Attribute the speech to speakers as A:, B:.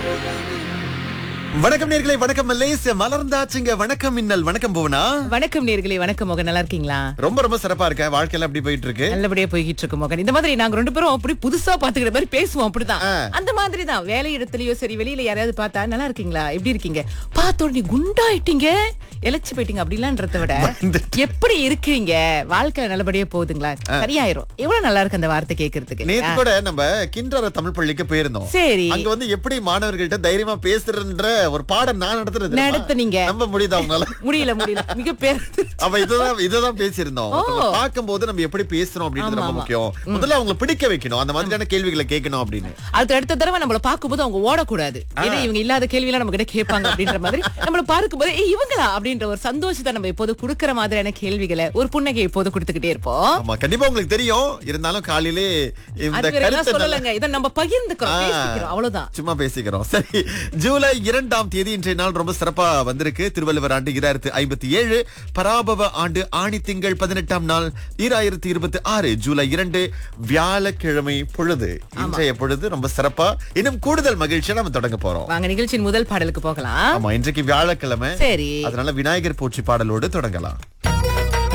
A: வணக்கம் நேர்களே வணக்கம் மலேசிய மலர்ந்தாச்சுங்க வணக்கம் மின்னல் வணக்கம் புவனா
B: வணக்கம் நேர்களே வணக்கம் மோகன் நல்லா இருக்கீங்களா
A: ரொம்ப ரொம்ப சிறப்பா இருக்க வாழ்க்கையில அப்படி போயிட்டு இருக்கு
B: நல்லபடியா போய்கிட்டு இருக்கு மோகன் இந்த மாதிரி நாங்க ரெண்டு பேரும் அப்படி புதுசா பாத்துக்கிற மாதிரி பேசுவோம் அப்படிதான்
A: ஆ.
B: அந்த மாதிரி தான் வேலை இடத்துலயோ சரி வெளியில யாரையாவது பார்த்தா நல்லா இருக்கீங்களா எப்படி இருக்கீங்க பார்த்த உடனே குண்டாயிட்டீங்க இழைச்சு போயிட்டீங்க அப்படிலான்றத விட
A: பயந்துட்டு.
B: எப்படி இருக்கீங்க வாழ்க்கை நல்லபடியா போகுதுங்களா சரியாயிரும் எவ்வளவு நல்லா இருக்கு அந்த வார்த்தை கேக்குறதுக்கு
A: நேத்து கூட நம்ம கிண்டர தமிழ் பள்ளிக்கு போயிருந்தோம்
B: சரி
A: அங்க வந்து எப்படி மாணவர்கள்ட்ட தைரியமா பேசுறன்ற ஒரு பாடம் நான் நடத்துறது தெரியுமா?
B: நடத்துனீங்க.
A: நம்ப முடியுதா உங்களால
B: முடியல முடியல மிக பேர்
A: அப்ப இதுதான் இதுதான் பேசியிருந்தோம் ஒருத்தவங்கள பார்க்கும்போது நம்ம எப்படி பேசுறோம் அப்படின்றது ரொம்ப முக்கியம் முதல்ல அவங்களை பிடிக்க வைக்கணும் அந்த மாதிரியான கேள்விகளை கேட்கணும் அப்படின்னு
B: அடுத்த அடுத்த தடவை நம்மள பார்க்கும்போது அவங்க ஓடக்கூடாது ஏன்னா இவங்க இல்லாத கேள்வியெல்லாம் நம்ம கிட்ட கேட்பாங்க அப்படின்ற மாதிரி நம்மள பார்க்கும்போது ஏய் இவங்களா அப்படின்ற ஒரு சந்தோஷத்தை நம்ம எப்போது குடுக்கற மாதிரியான கேள்விகளை ஒரு புன்னகை எப்போது கொடுத்துக்கிட்டே இருப்போம்
A: ஆமா கண்டிப்பா உங்களுக்கு தெரியும் இருந்தாலும் காலையிலே இந்த
B: அது வேற எல்லாம்
A: கருத்தை நல்லா-
B: சொல்லலங்க இதை நம்ம பகிர்ந்துக்கிறோம்
A: ஆ.
B: பேசிக்கிறோம் அவ்வளவுதான்
A: சும்மா பேசிக்கிறோம் சரி ஜூலை இரண்டாம் தேதி இன்றைய நாள் ரொம்ப சிறப்பா வந்திருக்கு திருவள்ளுவர் ஆண்டு இராயிரத்து ஐம்பத்தி ஏழு பராபவ ஆண்டு ஆணி திங்கள் பதினெட்டாம் நாள் ஈராயிரத்தி இருபத்தி ஆறு ஜூலை இரண்டு வியாழக்கிழமை பொழுது இன்றைய பொழுது ரொம்ப சிறப்பா இன்னும் கூடுதல் மகிழ்ச்சியா நம்ம தொடங்க போறோம்
B: வாங்க நிகழ்ச்சியின் முதல் பாடலுக்கு போகலாம்
A: ஆமா இன்றைக்கு வியாழக்கிழமை
B: சரி
A: அதனால விநாயகர் போற்றி பாடலோடு தொடங்கலாம்